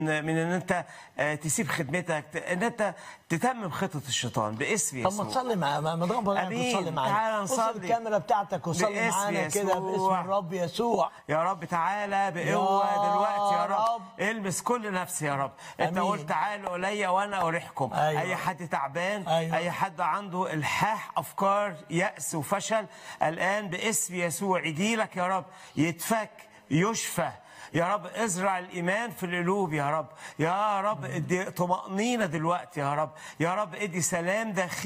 من ان انت آه، تسيب خدمتك ت- ان انت تتمم خطه الشيطان باسم طب ما يسوع تصلي معايا ما ما ضرب أمين. تصلي معايا تعالى بص نصلي. الكاميرا بتاعتك وصلي باسم معانا كده باسم يسوع. الرب يسوع يا رب تعالى بقوه يا دلوقتي يا رب رب. المس كل نفس يا رب انت أمين. قلت تعالوا الي وانا اريحكم أيوة. اي حد تعبان أيوة. اي حد عنده الحاح افكار ياس وفشل الان باسم يسوع يجي لك يا رب يتفك يشفى يا رب ازرع الايمان في القلوب يا رب يا رب ادي طمانينه دلوقتي يا رب يا رب ادي سلام داخلي